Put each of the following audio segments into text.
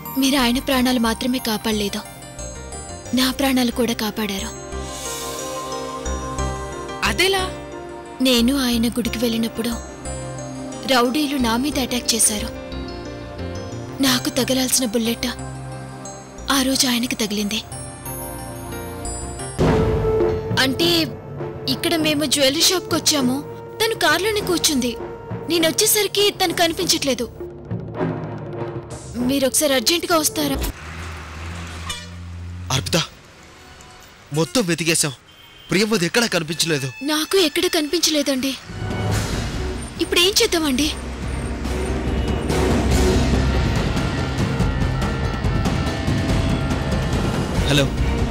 మీరు ఆయన ప్రాణాలు మాత్రమే కాపాడలేదు నా ప్రాణాలు కూడా కాపాడారు అదెలా నేను ఆయన గుడికి వెళ్ళినప్పుడు రౌడీలు నా మీద అటాక్ చేశారు నాకు తగలాల్సిన బుల్లెట్ ఆ రోజు ఆయనకి తగిలింది అంటే ఇక్కడ మేము జ్యువెలరీ షాప్కి వచ్చాము తను కార్లోనే కూర్చుంది నేను వచ్చేసరికి తను కనిపించట్లేదు మీరు ఒకసారి అర్జెంటుగా వస్తారా అర్పిత మొత్తం వెతికేశాం ప్రియమ్మది ఎక్కడా కనిపించలేదు నాకు ఎక్కడ కనిపించలేదండి ఇప్పుడు ఏం చేద్దామండి హలో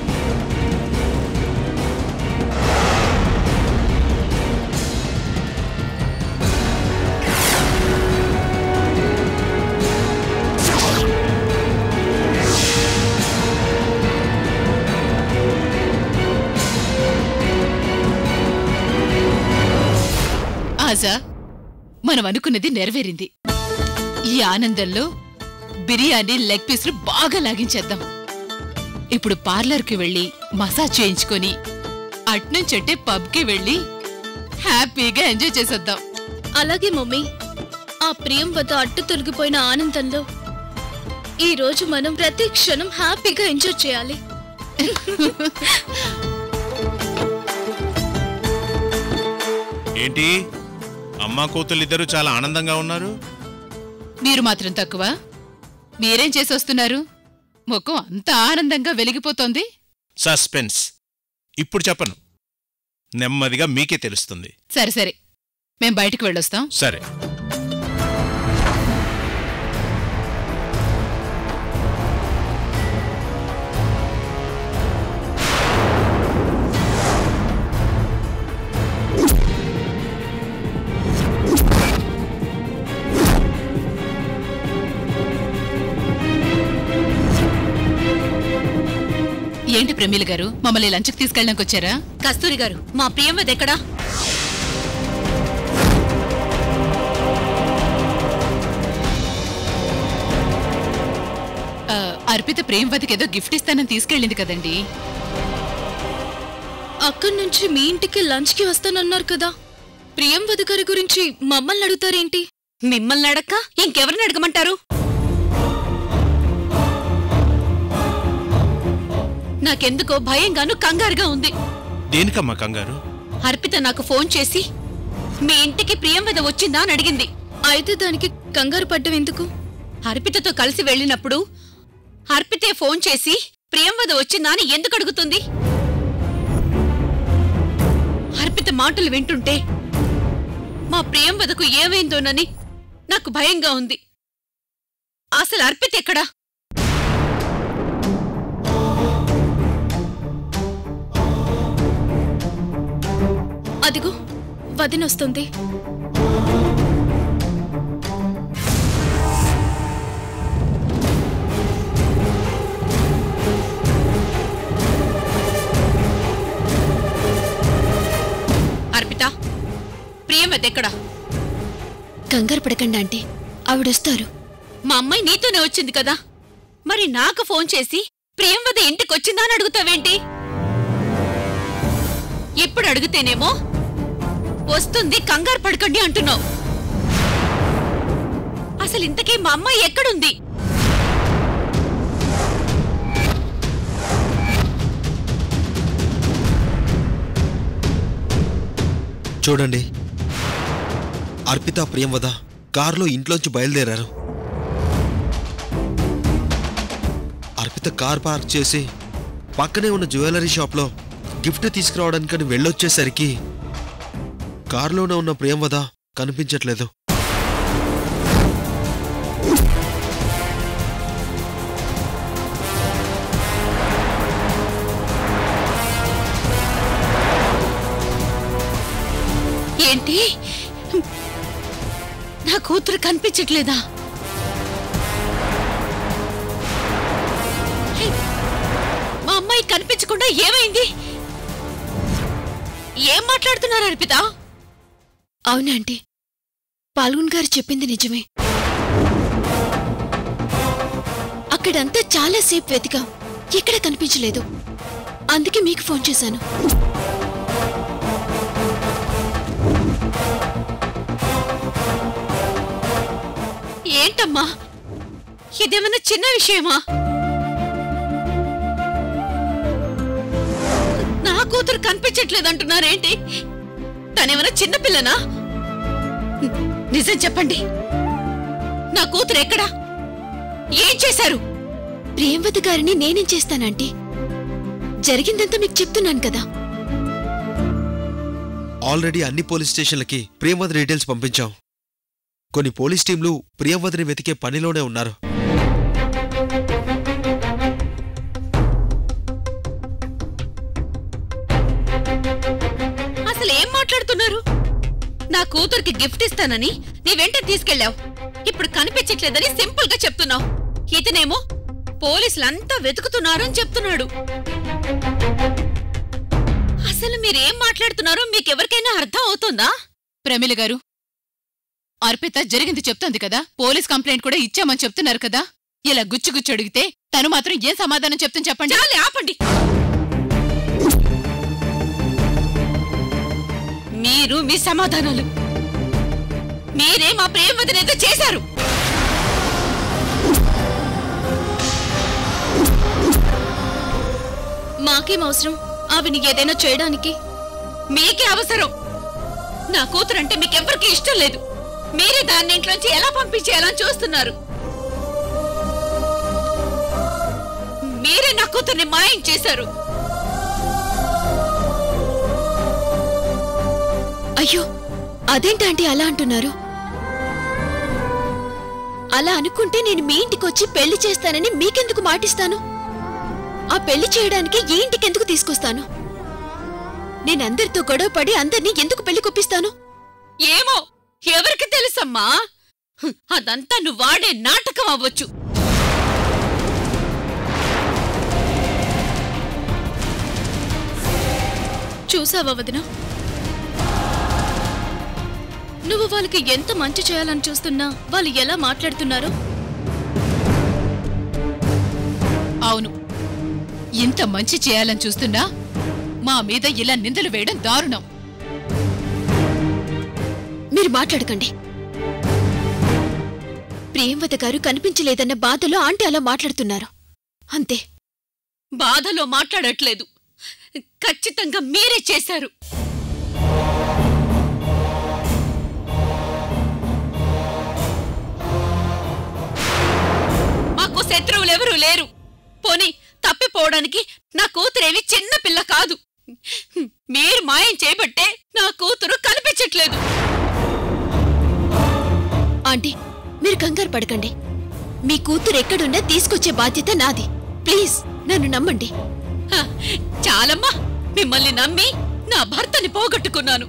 ఆజా మనం అనుకున్నది నెరవేరింది ఈ ఆనందంలో బిర్యానీ లెగ్ పీసులు బాగా లాగించేద్దాం ఇప్పుడు పార్లర్కి వెళ్ళి మసాజ్ చేయించుకొని అట్నుంచంటే పబ్కి వెళ్ళి హ్యాపీగా ఎంజాయ్ చేసేద్దాం అలాగే మమ్మీ ఆ ప్రియం వద్ద అడ్డు తొలగిపోయిన ఆనందంలో ఈ రోజు మనం ప్రతి క్షణం హ్యాపీగా ఎంజాయ్ చేయాలి ఏంటి అమ్మా కూతుళ్ళిద్దరూ చాలా ఆనందంగా ఉన్నారు మీరు మాత్రం తక్కువ మీరేం చేసి వస్తున్నారు ముఖం అంత ఆనందంగా వెలిగిపోతోంది సస్పెన్స్ ఇప్పుడు చెప్పను నెమ్మదిగా మీకే తెలుస్తుంది సరే సరే మేం బయటికి వెళ్ళొస్తాం సరే ఏంటి ప్రమీల గారు మమ్మల్ని లంచ్కి తీసుకెళ్ళడానికి వచ్చారా కస్తూరి గారు మా ప్రియమ్మది ఎక్కడా ఆ, అర్పిత ప్రేమవతికి ఏదో గిఫ్ట్ ఇస్తానని తీసుకెళ్ళింది కదండి అక్కడి నుంచి మీ ఇంటికి లంచ్ కి వస్తానన్నారు కదా ప్రియం వధ గారి గురించి మమ్మల్ని అడుగుతారేంటి మిమ్మల్ని అడక్క ఇంకెవరిని అడగమంటారు నాకెందుకో భయంగాను కంగారుగా ఉంది దేనికమ్మా కంగారు అర్పిత నాకు ఫోన్ చేసి మీ ఇంటికి ప్రియంవద వచ్చిందా అని అడిగింది అయితే దానికి కంగారు పడ్డం ఎందుకు అర్పితతో కలిసి వెళ్ళినప్పుడు అర్పితే ఫోన్ చేసి ప్రియంవద వచ్చిందా అని ఎందుకు అడుగుతుంది అర్పిత మాటలు వింటుంటే మా ప్రియంవదకు ఏమైందోనని నాకు భయంగా ఉంది అసలు అర్పిత ఎక్కడా అదిగో వదినొస్తుంది అర్పిత ప్రియంవద ఎక్కడా కంగారు పడకండి ఆంటీ ఆవిడొస్తారు మా అమ్మాయి నీతోనే వచ్చింది కదా మరి నాకు ఫోన్ చేసి ప్రియంవద ఇంటికి వచ్చిందా అని అడుగుతావేంటి ఎప్పుడు అడిగితేనేమో వస్తుంది కంగారు పడకండి అంటున్నావు అసలు ఇంతకీ మా అమ్మాయి ఎక్కడుంది చూడండి అర్పిత ప్రియంవద కారులో ఇంట్లోంచి బయలుదేరారు అర్పిత కార్ పార్క్ చేసి పక్కనే ఉన్న జ్యువెలరీ షాప్లో గిఫ్ట్ తీసుకురావడానికని వెళ్ళొచ్చేసరికి కారులోనే ఉన్న ప్రియంవద కనిపించట్లేదు ఏంటి నా కూతురు కనిపించట్లేదా హే, మా అమ్మాయి కనిపించకుండా ఏమైంది ఏం మాట్లాడుతున్నారు అర్పిత అవునా ఆంటీ పాల్గొన్ గారు చెప్పింది నిజమే అక్కడ ఇక్కడంతా చాలా సేపు వెతికాం ఎక్కడ కనిపించలేదు అందుకే మీకు ఫోన్ చేశాను ఏంటమ్మా ఇదేమన్నా చిన్న విషయమా నా కూతురు కనిపించట్లేదంటున్నారేంటి తనేమన్నా చిన్నపిల్లనా ని- నిజం చెప్పండి నా కూతురు ఎక్కడా ఏం చేశారు ప్రియంవతి గారిని నేనేం చేస్తానంటీ జరిగిందంతా మీకు చెప్తున్నాను కదా ఆల్రెడీ అన్ని పోలీస్ స్టేషన్లకి ప్రియవద డీటెయిల్స్ పంపించాం కొన్ని పోలీస్ టీంలు ప్రియవదని వెతికే పనిలోనే ఉన్నారు అసలు ఏం మాట్లాడుతున్నారు నా కూతురికి గిఫ్ట్ ఇస్తానని నీ వెంట తీసుకెళ్ళావు ఇప్పుడు కనిపించట్లేదని సింపుల్ గా చెప్తున్నావు ఇతనేమో పోలీసులంతా వెతుకుతున్నారని చెప్తున్నాడు అసలు మీరేం మాట్లాడుతున్నారో మీకెవరికైనా అర్థం అవుతుందా ప్రమిల గారు అర్పిత జరిగింది చెప్తోంది కదా పోలీస్ కంప్లైంట్ కూడా ఇచ్చామని చెప్తున్నారు కదా ఇలా గుచ్చు గుచ్చు అడిగితే తను మాత్రం ఏం సమాధానం చెప్తుంది చెప్పండి చాలే ఆపండి మీరు మీ సమాధానాలు మీరే మా ప్రేమ వదినేదో చేశారు మాకేం అవసరం ఆవిని ఏదైనా చేయడానికి మీకే అవసరం నా కూతురంటే మీకెవ్వరికి ఇష్టం లేదు మీరే దాన్ని ఇంట్లోంచి ఎలా పంపించేయాలని చూస్తున్నారు మీరే నా కూతుర్ని మాయం చేశారు అయ్యో అదేంటంటే అలా అంటున్నారు అలా అనుకుంటే నేను మీ ఇంటికొచ్చి పెళ్లి చేస్తానని మీకెందుకు మాటిస్తాను ఆ పెళ్లి చేయడానికి ఈ ఇంటికి ఎందుకు తీసుకొస్తాను నేనందరితో గొడవ పడి అందరినీ ఎందుకు పెళ్లి కొప్పిస్తాను ఏమో ఎవరికి తెలుసమ్మా హ్, అదంతా నువ్వు వాడే నాటకం అవ్వచ్చు చూసావా వదిన నువ్వు వాళ్ళకి ఎంత మంచి చేయాలని చూస్తున్నా వాళ్ళు ఎలా మాట్లాడుతున్నారో అవును ఇంత మంచి చేయాలని చూస్తున్నా మా మీద ఇలా నిందలు వేయడం దారుణం మీరు మాట్లాడకండి ప్రియంవద గారు కనిపించలేదన్న బాధలో ఆంటీ అలా మాట్లాడుతున్నారు అంతే బాధలో మాట్లాడట్లేదు ఖచ్చితంగా మీరే చేశారు మాకు శత్రువులెవరూ లేరు పోనీ తప్పిపోవడానికి నా కూతురేమి చిన్న పిల్ల కాదు మీరు మాయం చేయబట్టే నా కూతురు కనిపించట్లేదు ఆంటీ మీరు కంగారు పడకండి మీ కూతురు ఎక్కడున్నా తీసుకొచ్చే బాధ్యత నాది ప్లీజ్ నన్ను నమ్మండి హ, చాలమ్మా మిమ్మల్ని నమ్మి నా భర్తని పోగొట్టుకున్నాను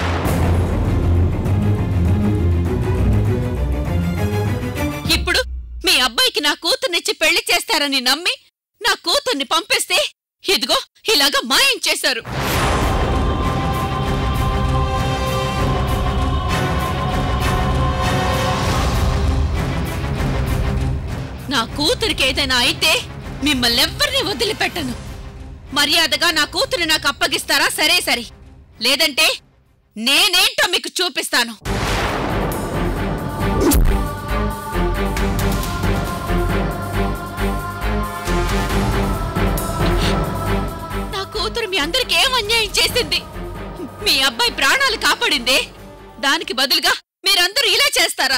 ఇప్పుడు మీ అబ్బాయికి నా కూతుర్నిచ్చి పెళ్లి చేస్తారని నమ్మి నా కూతుర్ని పంపేస్తే ఇదిగో ఇలాగా మాయం చేశారు నా కూతురికి ఏదైనా అయితే మిమ్మల్ని ఎవ్వరిని వదిలిపెట్టను మర్యాదగా నా కూతురు నాకు అప్పగిస్తారా సరే సరే లేదంటే నేనేంటో మీకు చూపిస్తాను నా కూతురు మీ అందరికి ఏం అన్యాయం చేసింది మీ అబ్బాయి ప్రాణాలు కాపాడిందే దానికి బదులుగా మీరందరూ ఇలా చేస్తారా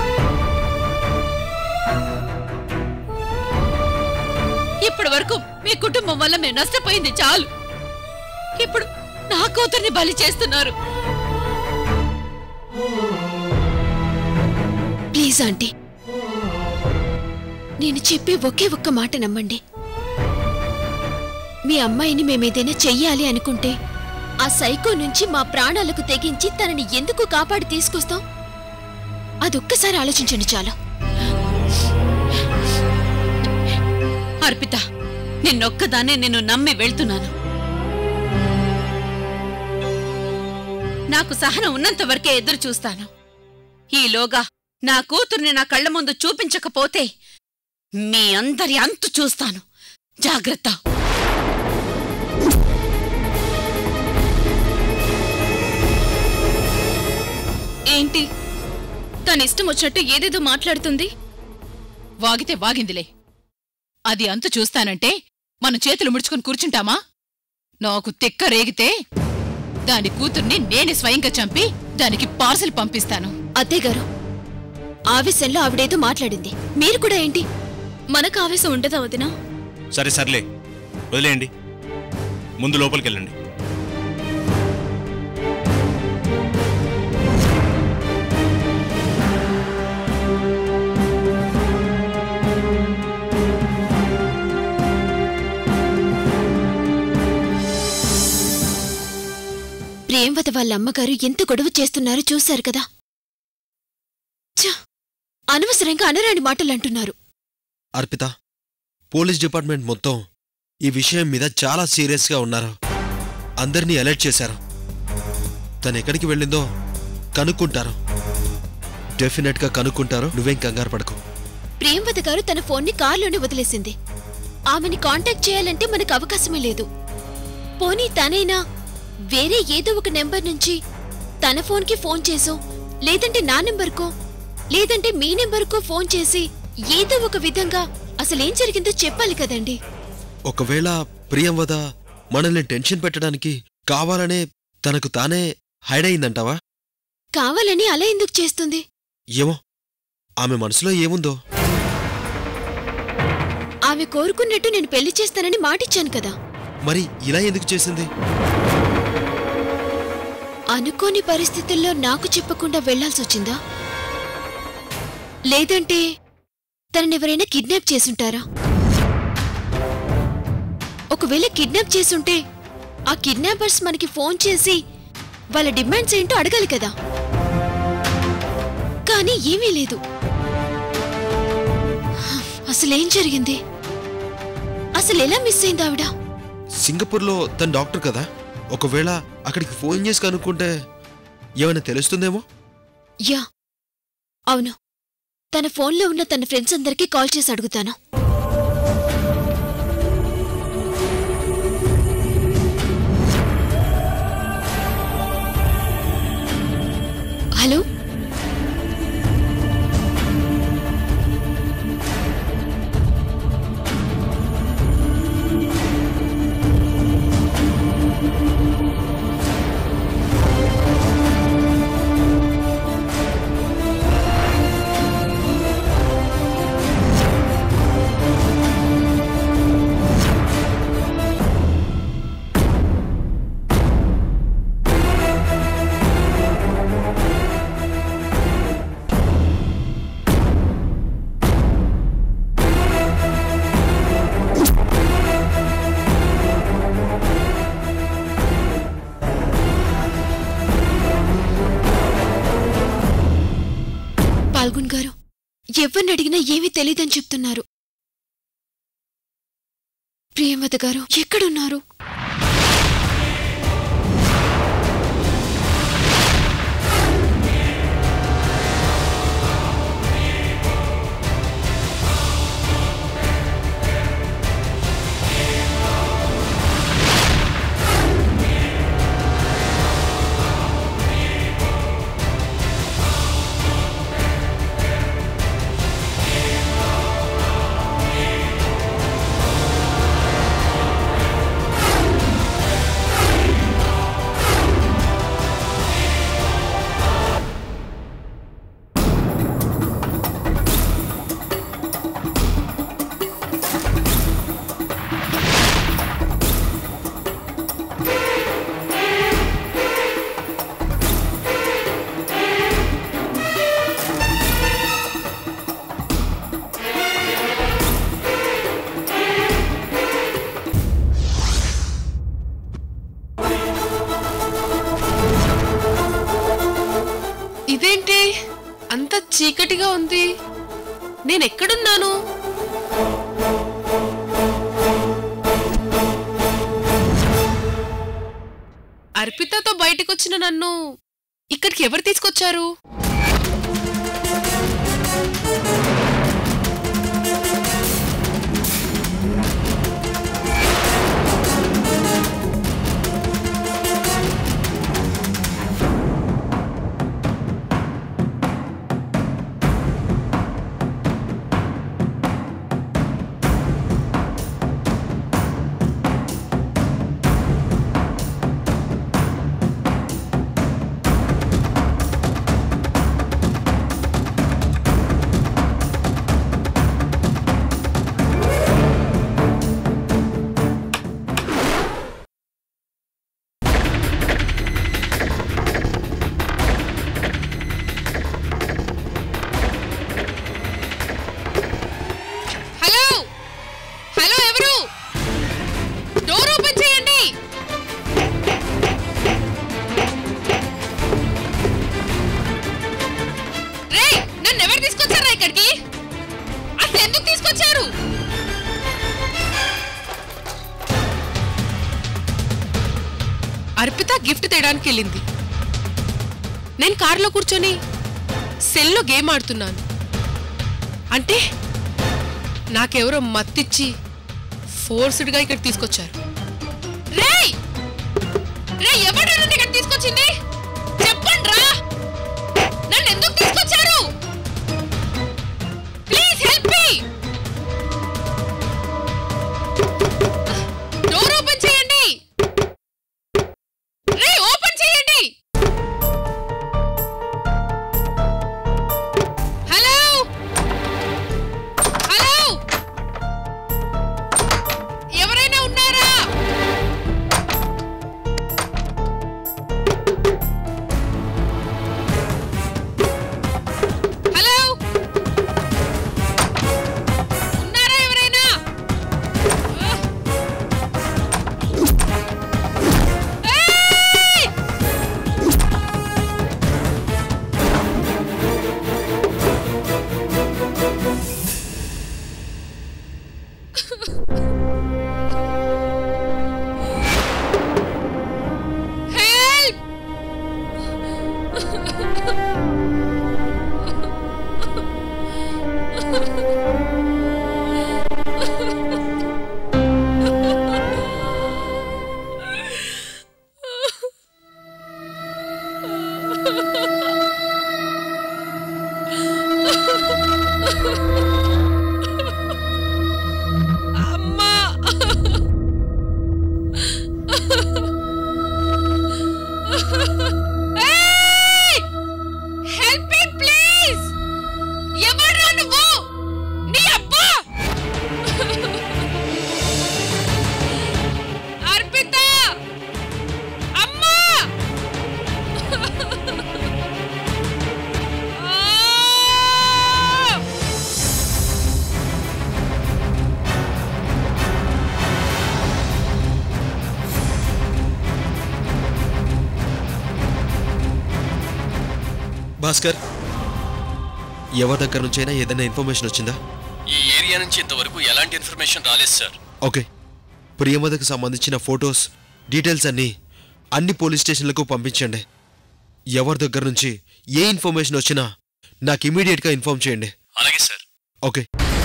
ఇప్పటి వరకు మీ కుటుంబం వల్ల మేము నష్టపోయింది చాలు ఇప్పుడు నా కూతుర్ని బలి చేస్తున్నారు ప్లీజ్ ఆంటీ నేను చెప్పే ఒకే ఒక్క మాట నమ్మండి మీ అమ్మాయిని మేమేదైనా చెయ్యాలి అనుకుంటే ఆ సైకో నుంచి మా ప్రాణాలకు తెగించి తనని ఎందుకు కాపాడి తీసుకొస్తాం అదొక్కసారి ఆలోచించండి చాలు అర్పిత నిన్నొక్కదాన్నే నేను నమ్మి వెళ్తున్నాను నాకు సహనం ఉన్నంత వరకే ఎదురు చూస్తాను ఈలోగా నా కూతుర్ని నా కళ్ళ ముందు చూపించకపోతే మీ అందరి అంతు చూస్తాను జాగ్రత్త ఏంటి తన ఇష్టం వచ్చినట్టు ఏదేదో మాట్లాడుతుంది వాగితే వాగిందిలే అది అంతు చూస్తానంటే మనం చేతులు ముడుచుకుని కూర్చుంటామా నాకు తెక్క రేగితే దాని కూతుర్ని నేనే స్వయంగా చంపి దానికి పార్సల్ పంపిస్తాను అత్తయ్య గారు ఆవేశంలో ఆవిడేదో మాట్లాడింది మీరు కూడా ఏంటి మనకు ఆవేశం ఉండదా వదినా సరే సర్లే వదిలేయండి ముందు లోపలికి వెళ్ళండి ప్రేమవత వాళ్ళ అమ్మగారు ఎంత గొడవ చేస్తున్నారో చూశారు కదా ఛ! అనవసరంగా అనరాని మాటలు అంటున్నారు అర్పిత పోలీస్ డిపార్ట్మెంట్ మొత్తం ఈ విషయం మీద చాలా సీరియస్గా ఉన్నారు అందరినీ అలర్ట్ చేశారు తను ఎక్కడికి వెళ్ళిందో కనుక్కుంటారు డెఫినెట్గా కనుక్కుంటారు నువ్వేం కంగారు పడకు ప్రేమవత గారు తన ఫోన్ని కారులోనే వదిలేసింది ఆమెని కాంటాక్ట్ చేయాలంటే మనకు అవకాశమే లేదు పోనీ తనైనా వేరే ఏదో ఒక నెంబర్ నుంచి తన ఫోన్కి ఫోన్ చేసో లేదంటే నా నెంబర్కో లేదంటే మీ నెంబర్కో ఫోన్ చేసి ఏదో ఒక విధంగా అసలేం జరిగిందో చెప్పాలి కదండి ఒకవేళ ప్రియంవద మనల్ని టెన్షన్ పెట్టడానికి కావాలనే తనకు తానే హైడ్ అయిందంటావా కావాలని అలా ఎందుకు చేస్తుంది ఏమో ఆమె మనసులో ఏముందో ఆమె కోరుకున్నట్టు నేను పెళ్లి చేస్తానని మాటిచ్చాను కదా మరి ఇలా ఎందుకు చేసింది అనుకోని పరిస్థితుల్లో నాకు చెప్పకుండా వెళ్లాల్సి వచ్చిందా లేదంటే తననెవరైనా కిడ్నాప్ చేసుంటారా ఒకవేళ కిడ్నాప్ చేసుంటే ఆ కిడ్నాపర్స్ మనకి ఫోన్ చేసి వాళ్ళ డిమాండ్స్ ఏంటో అడగాలి కదా కానీ ఏమీ లేదు అసలేం జరిగింది అసలు ఎలా మిస్ అయింది ఆవిడ సింగపూర్లో తన డాక్టర్ కదా ఒకవేళ అక్కడికి ఫోన్ చేసి కనుక్కుంటే ఏమైనా తెలుస్తుందేమో యా అవును తన ఫోన్లో ఉన్న తన ఫ్రెండ్స్ అందరికీ కాల్ చేసి అడుగుతాను హలో పాల్గొన్ గారు ఎవరిని అడిగినా ఏమీ తెలీదని చెప్తున్నారు ప్రియమత గారు ఎక్కడున్నారు ఇదేంటి అంత చీకటిగా ఉంది నేనెక్కడున్నాను అర్పితతో బయటకొచ్చిన నన్ను ఇక్కడికి ఎవరు తీసుకొచ్చారు అర్పిత గిఫ్ట్ తేయడానికి వెళ్ళింది నేను కారులో కూర్చొని సెల్లో గేమ్ ఆడుతున్నాను అంటే నాకెవరో మత్తిచ్చి ఫోర్స్డ్గా ఇక్కడ తీసుకొచ్చారు రేయ్ రే ఎవరు నన్ను ఇక్కడ తీసుకొచ్చింది చెప్పండి రా నన్ను ఎందుకు తీసుకొచ్చారు please help me door open చేయండి రే ఓపెన్ చేయండి హలో హలో ఎవరైనా ఉన్నారా హలో ఉన్నారా ఎవరైనా ఏయ్! హెల్ప్ అమ్మా ఏయ్! హెల్ప్ మీ ప్లీజ్ ఎవడ్రా నువ్వు నీ అబ్బా అర్పిత అమ్మా ఆ! భాస్కర్ ఎవరి దగ్గర నుంచైనా ఏదైనా ఇన్ఫర్మేషన్ వచ్చిందా ఈ ఏరియా నుంచి ఇంతవరకు ఎలాంటి ఇన్ఫర్మేషన్ రాలేదు సార్ ఓకే ప్రియమదకు సంబంధించిన ఫొటోస్ డీటెయిల్స్ అన్నీ అన్ని పోలీస్ స్టేషన్లకు పంపించండి ఎవరి దగ్గర నుంచి ఏ ఇన్ఫర్మేషన్ వచ్చినా నాకు ఇమీడియట్గా ఇన్ఫార్మ్ చేయండి అలాగే సార్ ఓకే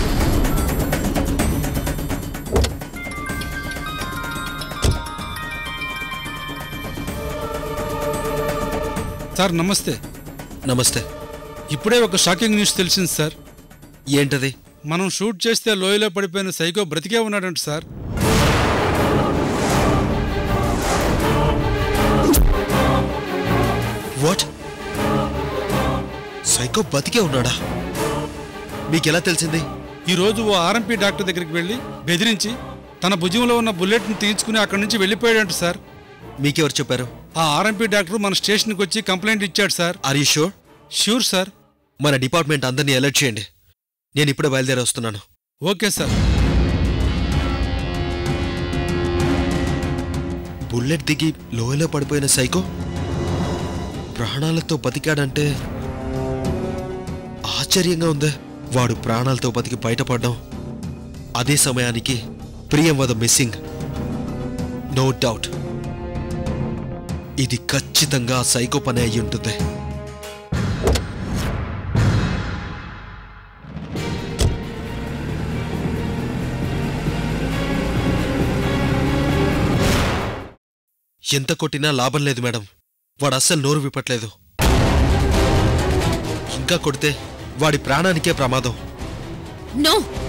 సార్ నమస్తే నమస్తే ఇప్పుడే ఒక షాకింగ్ న్యూస్ తెలిసింది సార్ ఏంటది మనం షూట్ చేస్తే లోయలో పడిపోయిన సైకో బ్రతికే ఉన్నాడంట సార్ వాట్ సైకో బతికే ఉన్నాడా మీకెలా తెలిసింది ఈ రోజు ఓ ఆర్ఎంపీ డాక్టర్ దగ్గరికి వెళ్ళి బెదిరించి తన భుజంలో ఉన్న బుల్లెట్ని తీయించుకుని అక్కడి నుంచి వెళ్ళిపోయాడంట సార్ మీకెవరు చెప్పారు ఆ ఆర్ఎంపీ డాక్టర్ మన స్టేషన్కి వచ్చి కంప్లైంట్ ఇచ్చాడు sir are you sure sure sir మన డిపార్ట్మెంట్ అందరినీ అలర్ట్ చేయండి నేను ఇప్పుడే బయలుదేరి వస్తున్నాను ఓకే సార్ బుల్లెట్ దిగి లోయలో పడిపోయిన సైకో ప్రాణాలతో బతికాడంటే ఆశ్చర్యంగా ఉందే వాడు ప్రాణాలతో బతికి బయటపడ్డం అదే సమయానికి ప్రియం వద మిస్సింగ్ నో డౌట్ ఇది ఖచ్చితంగా ఆ సైకో పని అయి ఉంటుంది ఎంత కొట్టినా లాభం లేదు మేడం వాడు అస్సలు నోరు విప్పట్లేదు ఇంకా కొడితే వాడి ప్రాణానికే ప్రమాదం నో